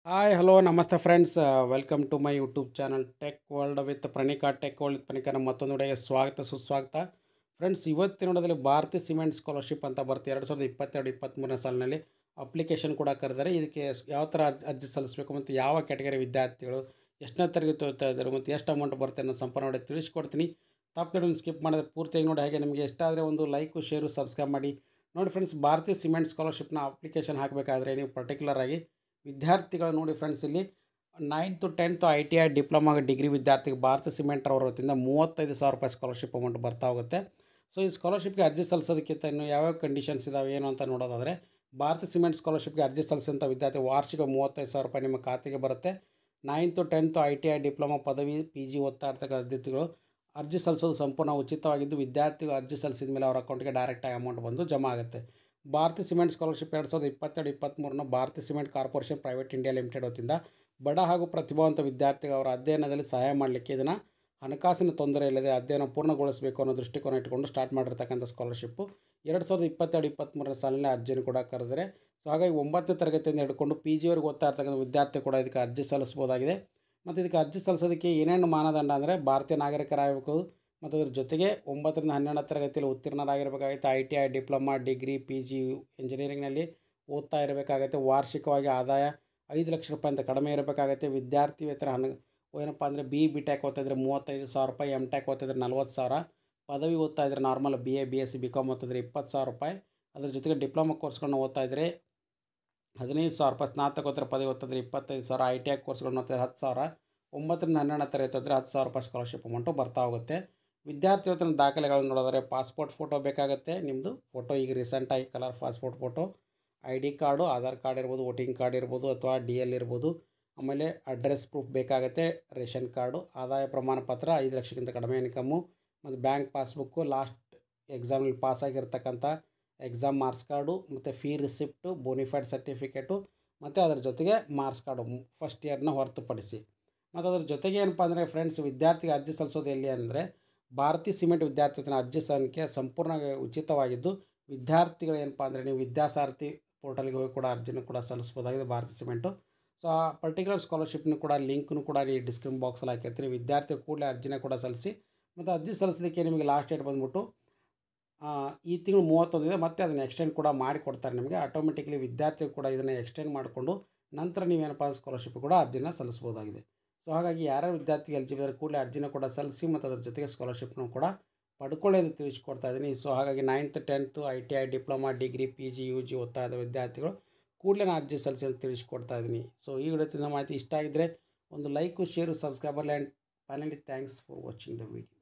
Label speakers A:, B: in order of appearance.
A: hi hello ನಮಸ್ತೆ friends welcome to my YouTube channel tech world with Praneeka tech world Praneeka ನಮ್ಮ ಮತ್ತೊಂದು ವಿಡಿಯೋಗೆ ಸ್ವಾಗತ ಸುಸ್ವಾಗತ ಫ್ರೆಂಡ್ಸ್ ಇವತ್ತಿನ ನೋಡೋದಲ್ಲಿ ಭಾರತೀಯ ಸಿಮೆಂಟ್ ಸ್ಕಾಲರ್ಶಿಪ್ ಅಂತ ಬರುತ್ತೆ ಎರಡು ಸಾವಿರದ ಇಪ್ಪತ್ತೆರಡು ಇಪ್ಪತ್ತ್ಮೂರನೇ ಸಾಲಿನಲ್ಲಿ ಅಪ್ಲಿಕೇಶನ್ ಕೂಡ ಕರೆದರೆ ಇದಕ್ಕೆ ಸ್- ಯಾವ ಥರ ಅರ್ಜಿ ಅರ್ಜಿ ಸಲ್ಲಿಸಬೇಕು ಮತ್ತು ಯಾವ ಕ್ಯಾಟಗರಿ ವಿದ್ಯಾರ್ಥಿಗಳು ಎಷ್ಟನೇ ತರಗತಿ ಓದ್ತಾ ಇದ್ದಾರೆ ಮತ್ತು ಎಷ್ಟು ಅಮೌಂಟ್ ಬರುತ್ತೆ ಅನ್ನೋ ಸಂಪೂರ್ಣ ನೋಡಿ ತಿಳಿಸ್ಕೊಡ್ತೀನಿ ತಪ್ಪು ಸ್ಕಿಪ್ ಮಾಡಿದ್ರೆ ಪೂರ್ತಿಯಾಗಿ ನೋಡಿ ಹಾಗೆ ನಿಮಗೆ ಎಷ್ಟಾದರೆ ಒಂದು ಲೈಕು ಶೇರು ಸಬ್ಸ್ಕ್ರೈಬ್ ಮಾಡಿ ನೋಡಿ ಫ್ರೆಂಡ್ಸ್ ಭಾರತೀಯ ಸಿಮೆಂಟ್ ಸ್ಕಾಲರ್ಶಿಪ್ನ ಅಪ್ಲಿಕೇಶನ್ ಹಾಕಬೇಕಾದ್ರೆ ನೀವು ಪರ್ಟಿಕ್ಯುಲರ್ ಆಗಿ ವಿದ್ಯಾರ್ಥಿಗಳು ನೋಡಿ ಫ್ರೆಂಡ್ಸ್ ಇಲ್ಲಿ ninth tenth I T I diploma degree ವಿದ್ಯಾರ್ಥಿಗೆ ಭಾರತ ಸಿಮೆಂಟ್ ಅವರ ವತಿಯಿಂದ ಮೂವತ್ತೈದು ಸಾವಿರ ರೂಪಾಯಿ ಸ್ಕಾಲರ್ಶಿಪ್ ಅಮೌಂಟ್ ಬರ್ತಾ ಹೋಗುತ್ತೆ ಸೊ ಈ ಸ್ಕಾಲರ್ಶಿಪ್ಗೆ ಅರ್ಜಿ ಸಲ್ಲಿಸೋದಕ್ಕಿಂತ ಇನ್ನು ಯಾವ್ಯಾವ ಕಂಡೀಷನ್ಸ್ ಇದಾವೆ ಏನು ಅಂತ ನೋಡೋದಾದರೆ ಭಾರತ ಸಿಮೆಂಟ್ ಸ್ಕಾಲರ್ಶಿಪ್ಗೆ ಅರ್ಜಿ ಸಲ್ಲಿಸಿದಂಥ ವಿದ್ಯಾರ್ಥಿ ವಾರ್ಷಿಕ ಮೂವತ್ತೈದು ಸಾವಿರ ರೂಪಾಯಿ ನಿಮ್ಮ ಖಾತೆಗೆ ಬರುತ್ತೆ ninth tenth I T I diploma ಪದವಿ ಪಿ ಜಿ ಓದ್ತಾ ಇರ್ತಕ್ಕಂಥ ವಿದ್ಯಾರ್ಥಿಗಳು ಅರ್ಜಿ ಸಲ್ಲಿಸೋದು ಸಂಪೂರ್ಣ ಉಚಿತವಾಗಿದ್ದು ವಿದ್ಯಾರ್ಥಿಗಳು ಅರ್ಜಿ ಸಲ್ಲಿಸಿದ ಮೇಲೆ ಅವರ ಅಕೌಂಟ್ಗೆ ಡೈರೆಕ್ಟಾಗಿ ಅಮೌಂಟ್ ಬಂದು ಜಮಾ ಆಗುತ್ತೆ ಭಾರತೀಯ ಸಿಮೆಂಟ್ ಸ್ಕಾಲರ್ಶಿಪ್ ಎರಡು ಸಾವಿರದ ಇಪ್ಪತ್ತೆರಡು ಇಪ್ಪತ್ತ್ಮೂರನ್ನು Bharatiya cement corporation private India limited ವತಿಯಿಂದ ಬಡ ಹಾಗೂ ಪ್ರತಿಭಾವಂತ ವಿದ್ಯಾರ್ಥಿಗಳು ಅವರ ಅಧ್ಯಯನದಲ್ಲಿ ಸಹಾಯ ಮಾಡಲಿಕ್ಕೆ ಇದನ್ನು ಹಣಕಾಸಿನ ತೊಂದರೆ ಇಲ್ಲದೆ ಅಧ್ಯಯನ ಪೂರ್ಣಗೊಳಿಸಬೇಕು ಅನ್ನೋ ದೃಷ್ಟಿಕೋನ ಇಟ್ಟುಕೊಂಡು ಸ್ಟಾರ್ಟ್ ಮಾಡಿರ್ತಕ್ಕಂಥ ಸ್ಕಾಲರ್ಶಿಪ್ಪು ಎರಡು ಸಾವಿರದ ಇಪ್ಪತ್ತೆರಡು ಇಪ್ಪತ್ತ್ಮೂರನೇ ಸಾಲಿನಲ್ಲಿ ಅರ್ಜಿಯನ್ನು ಕೂಡ ಕರೆದರೆ ಸೊ ಹಾಗಾಗಿ ಒಂಬತ್ತನೇ ತರಗತಿಯಿಂದ ಹಿಡ್ಕೊಂಡು ಪಿ ಜಿವರೆಗೆ ಓದ್ತಾ ಇರ್ತಕ್ಕಂಥ ವಿದ್ಯಾರ್ಥಿ ಕೂಡ ಇದಕ್ಕೆ ಅರ್ಜಿ ಸಲ್ಲಿಸ್ಬೋದಾಗಿದೆ ಮತ್ತು ಇದಕ್ಕೆ ಅರ್ಜಿ ಸಲ್ಲಿಸೋದಕ್ಕೆ ಏನೇನು ಮಾನದಂಡ ಅಂದರೆ ಭಾರತೀಯ ನಾಗರಿಕರಾಗಬೇಕು ಮತ್ತು ಅದ್ರ ಜೊತೆಗೆ ಒಂಬತ್ತರಿಂದ ಹನ್ನೆರಡನೇ ತರಗತಿಯಲ್ಲಿ ಉತ್ತೀರ್ಣರಾಗಿರಬೇಕಾಗುತ್ತೆ I T I diploma degree P G ಇಂಜಿನಿಯರಿಂಗ್ನಲ್ಲಿ ಓದ್ತಾ ಇರಬೇಕಾಗತ್ತೆ ವಾರ್ಷಿಕವಾಗಿ ಆದಾಯ ಐದು ಲಕ್ಷ ರೂಪಾಯಿ ಅಂತ ಕಡಿಮೆ ಇರಬೇಕಾಗತ್ತೆ ವಿದ್ಯಾರ್ಥಿ ವೇತನ ಹಣ ಏನಪ್ಪ ಅಂದರೆ ಬಿ ಬಿ ಟ್ಯಾಕ್ ಓದ್ತಾಯಿದ್ರೆ ಮೂವತ್ತೈದು ಸಾವಿರ ರೂಪಾಯಿ ಎಮ್ ಟ್ಯಾಕ್ ಓದ್ತಾಯಿದ್ರೆ ನಲ್ವತ್ತು ಸಾವಿರ ಪದವಿ ಓದ್ತಾ ಇದ್ರೆ normal B A B S C B com ಓದ್ತಿದ್ರೆ ಇಪ್ಪತ್ತು ಸಾವಿರ ರೂಪಾಯಿ ಅದ್ರ ಜೊತೆಗೆ ಡಿಪ್ಲೊಮಾ ಕೋರ್ಸ್ಗಳನ್ನ ಓದ್ತಾ ಇದ್ದರೆ ಹದಿನೈದು ಸಾವಿರ ರೂಪಾಯಿ ಸ್ನಾತಕೋತ್ತರ ಪದವಿ ಓದ್ತಿದ್ರೆ ಇಪ್ಪತ್ತೈದು ಸಾವಿರ ಐ ಟಿ ಐ ಕೋರ್ಸ್ಗಳನ್ನ ಓದ್ತಿದ್ರೆ ಹತ್ತು ಸಾವಿರ ಒಂಬತ್ತರಿಂದ ಹನ್ನೆರಡನೇ ತರಗತಿ ಓದಿದ್ರೆ ಹತ್ತು ಸಾವಿರ ರೂಪಾಯಿ ಸ್ಕಾಲರ್ಶಿಪ್ ಅಮೌಂಟು ಬರ್ತಾ ಹೋಗುತ್ತೆ ವಿದ್ಯಾರ್ಥಿ ವೇತನ ದಾಖಲೆಗಳನ್ನು ನೋಡಿದ್ರೆ ಪಾಸ್ಪೋರ್ಟ್ ಫೋಟೋ ಬೇಕಾಗುತ್ತೆ ನಿಮ್ಮದು ಫೋಟೋ ಈಗ ರೀಸೆಂಟಾಗಿ colour passport photo I D card Aadhaar card ಇರ್ಬೋದು ವೋಟಿಂಗ್ ಕಾರ್ಡ್ ಇರ್ಬೋದು ಅಥವಾ ಡಿ ಎಲ್ ಇರ್ಬೋದು ಆಮೇಲೆ ಅಡ್ರೆಸ್ ಪ್ರೂಫ್ ಬೇಕಾಗುತ್ತೆ ರೇಷನ್ ಕಾರ್ಡು ಆದಾಯ ಪ್ರಮಾಣ ಪತ್ರ ಐದು ಲಕ್ಷಕ್ಕಿಂತ ಕಡಿಮೆ ಇನ್ಕಮ್ಮು ಮತ್ತು ಬ್ಯಾಂಕ್ ಪಾಸ್ಬುಕ್ಕು ಲಾಸ್ಟ್ ಎಕ್ಸಾಮಲ್ಲಿ ಪಾಸ್ ಆಗಿರ್ತಕ್ಕಂಥ ಎಕ್ಸಾಮ್ ಮಾರ್ಕ್ಸ್ ಕಾರ್ಡು ಮತ್ತು ಫೀ ರಿಸಿಪ್ಟು ಬೋನಿಫೈಡ್ ಸರ್ಟಿಫಿಕೇಟು ಮತ್ತು ಅದರ ಜೊತೆಗೆ ಮಾರ್ಕ್ಸ್ ಕಾರ್ಡು ಫಸ್ಟ್ ಇಯರ್ನ ಹೊರತುಪಡಿಸಿ ಮತ್ತು ಅದ್ರ ಜೊತೆಗೆ ಏನಪ್ಪ ಅಂದರೆ ಫ್ರೆಂಡ್ಸ್ ವಿದ್ಯಾರ್ಥಿಗೆ ಅರ್ಜಿ ಸಲ್ಲಿಸೋದು ಎಲ್ಲಿ ಅಂದರೆ ಭಾರತೀಯ ಸಿಮೆಂಟ್ ವಿದ್ಯಾರ್ಥಿ ವೇತನ ಅರ್ಜಿ ಸಲ್ಲಿಕೆ ಸಂಪೂರ್ಣ ಉಚಿತವಾಗಿದ್ದು ವಿದ್ಯಾರ್ಥಿಗಳು ಏನಪ್ಪ ಅಂದರೆ ನೀವು ವಿದ್ಯಾಸಾರಥಿ ಪೋರ್ಟಲ್ಗೆ ಹೋಗಿ ಕೂಡ ಅರ್ಜಿನೂ ಕೂಡ ಸಲ್ಲಿಸ್ಬೋದಾಗಿದೆ ಭಾರತೀಯ ಸಿಮೆಂಟು ಸೊ ಆ ಪರ್ಟಿಕ್ಯುಲರ್ ಸ್ಕಾಲರ್ಶಿಪ್ನು ಕೂಡ ಲಿಂಕ್ನು ಕೂಡ ಈ ಡಿಸ್ಕ್ರಿಪ್ ಬಾಕ್ಸಲ್ಲಿ ಹಾಕಿರ್ತೀನಿ ವಿದ್ಯಾರ್ಥಿ ಕೂಡಲೇ ಅರ್ಜಿನ ಕೂಡ ಸಲ್ಲಿಸಿ ಮತ್ತು ಅರ್ಜಿ ಸಲ್ಲಿಸಲಿಕ್ಕೆ ನಿಮಗೆ ಲಾಸ್ಟ್ ಡೇಟ್ ಬಂದ್ಬಿಟ್ಟು ಆ, ಈ ತಿಂಗಳು ಮೂವತ್ತೊಂದಿದೆ ಮತ್ತು ಅದನ್ನು ಎಕ್ಸ್ಟೆಂಡ್ ಕೂಡ ಮಾಡಿ ಕೊಡ್ತಾರೆ ನಿಮಗೆ ಆಟೋಮೆಟಿಕ್ಲಿ ವಿದ್ಯಾರ್ಥಿ ಕೂಡ ಇದನ್ನು ಎಕ್ಸ್ಟೆಂಡ್ ಮಾಡಿಕೊಂಡು ನಂತರ ನೀವೇನಪ್ಪ ಸ್ಕಾಲರ್ಶಿಪ್ ಕೂಡ ಅರ್ಜಿನ ಸಲ್ಲಿಸ್ಬೋದಾಗಿದೆ ಸೊ ಹಾಗಾಗಿ ಯಾರ್ಯಾರು ವಿದ್ಯಾರ್ಥಿಗೆ ಎಲಿಜಿಬಲ್ ಕೂಡಲೇ ಅರ್ಜಿನ ಕೂಡ ಸಲ್ಲಿಸಿ ಮತ್ತು ಅದ್ರ ಜೊತೆಗೆ ಸ್ಕಾಲರ್ಶಿಪ್ನು ಕೂಡ ಪಡ್ಕೊಳ್ಳಿ ಅಂತ ತಿಳಿಸ್ಕೊಡ್ತಾ ಇದ್ದೀನಿ ಸೊ ಹಾಗಾಗಿ ninth tenth I T I diploma degree P G U G ಓದ್ತಾ ಇದ್ದ ವಿದ್ಯಾರ್ಥಿಗಳು ಕೂಡಲೇ ನಾನು ಅರ್ಜಿ ಸಲ್ಲಿಸಿ ಅಂತ ತಿಳಿಸ್ಕೊಡ್ತಾ ಇದ್ದೀನಿ ಸೊ ಈ ವಿಡಿಯೋ ಮಾಹಿತಿ ಇಷ್ಟ ಆಗಿದ್ದರೆ ಒಂದು like share subscriber and finally thanks for watching the video